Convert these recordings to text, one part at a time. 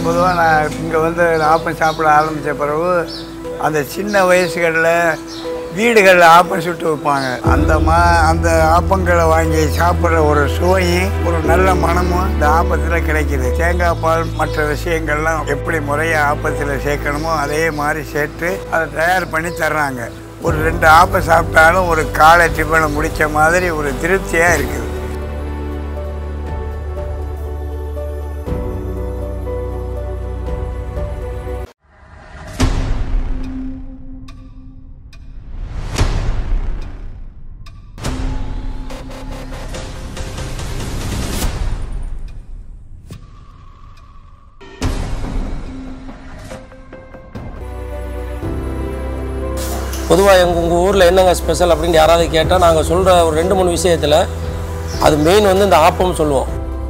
பொதுவாக நான் இங்கே வந்து ஆப்பம் சாப்பிட ஆரம்பித்த பிறகு அந்த சின்ன வயசுகளில் வீடுகளில் ஆப்பம் சுட்டு வைப்பாங்க அந்த மா அந்த ஆப்பங்களை வாங்கி சாப்பிட்ற ஒரு சுவையும் ஒரு நல்ல மனமும் இந்த ஆப்பத்தில் கிடைக்குது தேங்காய் பால் மற்ற விஷயங்கள்லாம் எப்படி முறையாக ஆப்பத்தில் சேர்க்கணுமோ அதே மாதிரி சேர்த்து அதை தயார் பண்ணி தர்றாங்க ஒரு ரெண்டு ஆப்பம் சாப்பிட்டாலும் ஒரு காலை டிஃபனை முடித்த மாதிரி ஒரு திருப்தியாக இருக்குது பொதுவாக எங்கள் உங்கள் ஊரில் என்னங்க ஸ்பெஷல் அப்படின்னு யாராவது கேட்டால் நாங்கள் சொல்கிற ஒரு ரெண்டு மூணு விஷயத்தில் அது மெயின் வந்து இந்த ஆப்பம் சொல்லுவோம்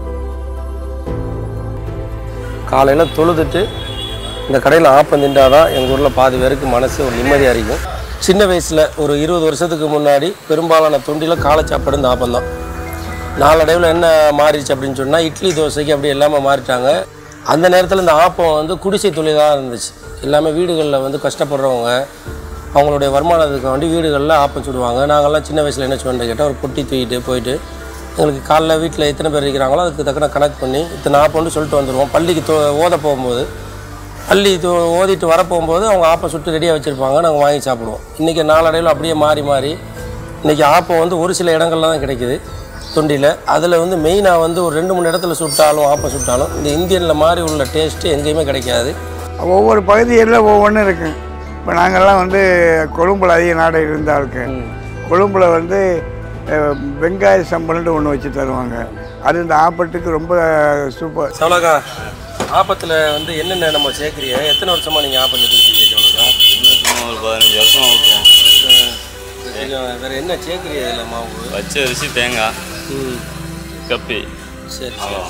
காலையில் தொழுதுட்டு இந்த கடையில் ஆப்பம் தின்றால் தான் எங்கள் ஊரில் பாதி பேருக்கு மனசு ஒரு நிம்மதியாக இருக்கும் சின்ன வயசில் ஒரு இருபது வருஷத்துக்கு முன்னாடி பெரும்பாலான தொண்டியில் காலை சாப்பாடு இந்த ஆப்பம் தான் நாளடைவில் என்ன மாறிடுச்சு அப்படின்னு சொன்னால் இட்லி தோசைக்கு அப்படி எல்லாமே மாறிட்டாங்க அந்த நேரத்தில் இந்த ஆப்பம் வந்து குடிசை தொழிலாக இருந்துச்சு எல்லாமே வீடுகளில் வந்து கஷ்டப்படுறவங்க அவங்களுடைய வருமானத்துக்கு வேண்டி வீடுகளில் ஆப்பம் சுடுவாங்க நாங்கள்லாம் சின்ன வயசில் என்ன செய்வோம்னு கேட்டால் ஒரு பொட்டி தூக்கிட்டு போயிட்டு எங்களுக்கு காலைல வீட்டில் எத்தனை பேர் இருக்கிறாங்களோ அதுக்கு தக்கன கணக்கு பண்ணி இத்தனை ஆப்பம்னு சொல்லிட்டு வந்துடுவோம் பள்ளிக்கு தோ ஓத போகும்போது பள்ளி தோ ஓதிட்டு வர போகும்போது அவங்க ஆப்பம் சுட்டு ரெடியாக வச்சுருப்பாங்க நாங்கள் வாங்கி சாப்பிடுவோம் இன்றைக்கி நாளடைவில் அப்படியே மாறி மாறி இன்றைக்கி ஆப்பம் வந்து ஒரு சில இடங்கள்ல தான் கிடைக்குது தொண்டியில் அதில் வந்து மெயினாக வந்து ஒரு ரெண்டு மூணு இடத்துல சுட்டாலும் ஆப்பம் சுட்டாலும் இந்த இந்தியனில் மாதிரி உள்ள டேஸ்ட்டு எங்கேயுமே கிடைக்காது ஒவ்வொரு பகுதிகளில் ஒவ்வொன்றும் இருக்கு இப்போ நாங்கள்லாம் வந்து கொழும்புல அதிக நாடு இருந்தாளுக்கு கொழும்புல வந்து அஹ், வெங்காய சம்பல்னு ஒன்று வச்சு தருவாங்க அது இந்த ஆப்பத்துக்கு ரொம்ப சூப்பர் சவலகா ஆப்பத்தில் வந்து என்னென்ன நம்ம சேர்க்குறீங்க எத்தனை வருஷமாக நீங்கள் ஆப்பம் செஞ்சுருக்கீங்க சவலகா சும்மா ஒரு பதினஞ்சு வருஷம் ஓட்டுவோம் கொஞ்சம் வேறு என்ன சேர்க்குறீங்க இதில் மாவு பச்சை அரிசி தேங்காய் ம் கப்பி சரி அவ்வளோ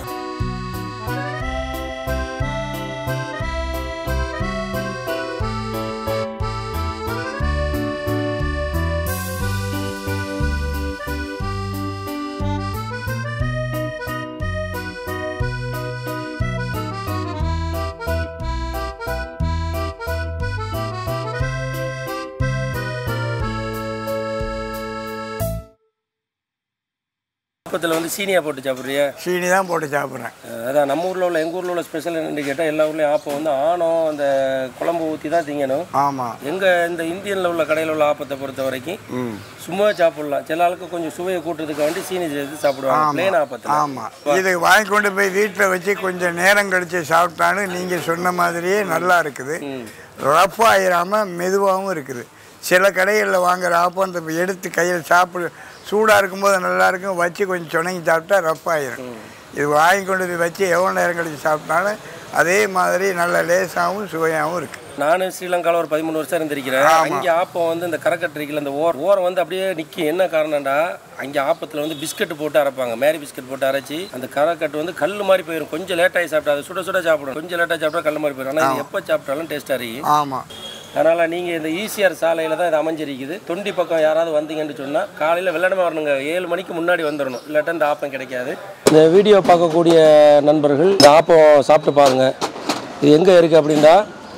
ஆப்பத்தில் வந்து சீனியா போட்டு சாப்பிட்றியா சீனி தான் போட்டு சாப்பிட்றேன் அதான் நம்ம ஊரில் உள்ள எங்கள் ஊரில் உள்ள ஸ்பெஷல் என்னன்னு கேட்டால் எல்லா ஊர்லேயும் ஆப்பம் வந்து ஆணம் அந்த குழம்பு ஊற்றி தான் திங்கணும் ஆமாம் எங்கள் இந்த இந்தியனில் உள்ள கடையில் உள்ள ஆப்பத்தை பொறுத்த வரைக்கும் ம் சும்மா சாப்பிடலாம் சில ஆளுக்கு கொஞ்சம் சுவையை கூட்டுறதுக்கு வேண்டி சீனி சேர்த்து சாப்பிடுவாங்க பிளேன் ஆப்பத்தில் ஆமாம் இது வாங்கி கொண்டு போய் வீட்டில் வச்சு கொஞ்சம் நேரம் கழித்து சாப்பிட்டாலும் நீங்கள் சொன்ன மாதிரியே நல்லா இருக்குது ரஃப் ஆயிராமல் மெதுவாகவும் இருக்குது சில கடைகளில் வாங்குற ஆப்பம் அந்த எடுத்து கையில் சாப்பிடு சூடாக இருக்கும்போது நல்லா இருக்கும் வச்சு கொஞ்சம் சுணங்கி சாப்பிட்டா ரஃப் ஆயிரும் இது வாங்கி கொண்டு போய் வச்சு எவ்வளோ நேரம் கழித்து சாப்பிட்டாலும் அதே மாதிரி நல்ல லேசாகவும் சுவையாகவும் இருக்குது நானும் ஸ்ரீலங்காவில் ஒரு பதிமூணு வருஷம் இருந்திருக்கிறேன் அங்கே ஆப்பம் வந்து இந்த கரக்கட்டு இருக்குல்ல அந்த ஓர் ஓரம் வந்து அப்படியே நிற்கும் என்ன காரணம்டா அங்கே ஆப்பத்தில் வந்து பிஸ்கட் போட்டு அரைப்பாங்க மேரி பிஸ்கட் போட்டு அரைச்சி அந்த கரக்கட்டு வந்து கல் மாதிரி போயிடும் கொஞ்சம் லேட்டாகி சாப்பிட்டா அது சுட சுட சாப்பிடும் கொஞ்சம் லேட்டாக சாப்பிட்டா கல் மாதிரி போயிடும் ஆனால் இது எப்போ சாப்பிட்டாலும் டேஸ்ட்டாக இருக்கும் ஆமாம் அதனால் நீங்கள் இந்த ஈசிஆர் சாலையில் தான் இது அமைஞ்சிருக்குது தொண்டி பக்கம் யாராவது வந்தீங்கன்னு சொன்னால் காலையில் வெள்ளடமாக வரணுங்க ஏழு மணிக்கு முன்னாடி வந்துடணும் இல்லாட்டா இந்த ஆப்பம் கிடைக்காது இந்த வீடியோ பார்க்கக்கூடிய நண்பர்கள் இந்த ஆப்பம் சாப்பிட்டு பாருங்கள் இது எங்கே இருக்குது அப்படின்னா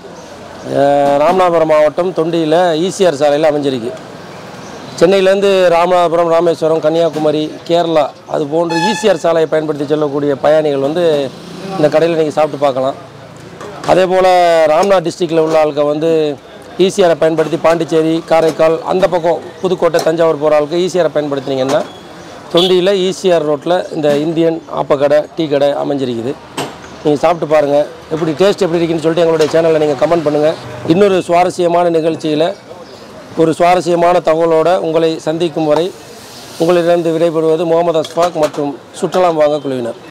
அஹ், ராமநாதபுரம் மாவட்டம் தொண்டியில் ஈசிஆர் சாலையில் அமைஞ்சிருக்கு சென்னையிலேருந்து ராமநாதபுரம் ராமேஸ்வரம் கன்னியாகுமரி கேரளா அது போன்று ஈசிஆர் சாலையை பயன்படுத்தி செல்லக்கூடிய பயணிகள் வந்து இந்த கடையில் நீங்கள் சாப்பிட்டு பார்க்கலாம் அதே போல் ராம்நாத் டிஸ்ட்ரிக்டில் உள்ள ஆளுங்க வந்து ஈசிஆரை பயன்படுத்தி பாண்டிச்சேரி காரைக்கால் அந்த பக்கம் புதுக்கோட்டை தஞ்சாவூர் போகிற ஆளுக்கு ஈசிஆரை பயன்படுத்தினீங்கன்னா தொண்டியில் ஈசிஆர் ரோட்டில் இந்த இந்தியன் ஆப்பக்கடை டீ கடை அமைஞ்சிருக்குது நீங்கள் சாப்பிட்டு பாருங்கள் எப்படி டேஸ்ட் எப்படி இருக்குன்னு சொல்லிட்டு எங்களுடைய சேனலில் நீங்கள் கமெண்ட் பண்ணுங்கள் இன்னொரு சுவாரஸ்யமான நிகழ்ச்சியில் ஒரு சுவாரஸ்யமான தகவலோடு உங்களை சந்திக்கும் வரை உங்களிடம் விடைபெறுவது முகமது அஸ்ஃபாக் மற்றும் சுற்றலாம் வாங்க குழுவினர்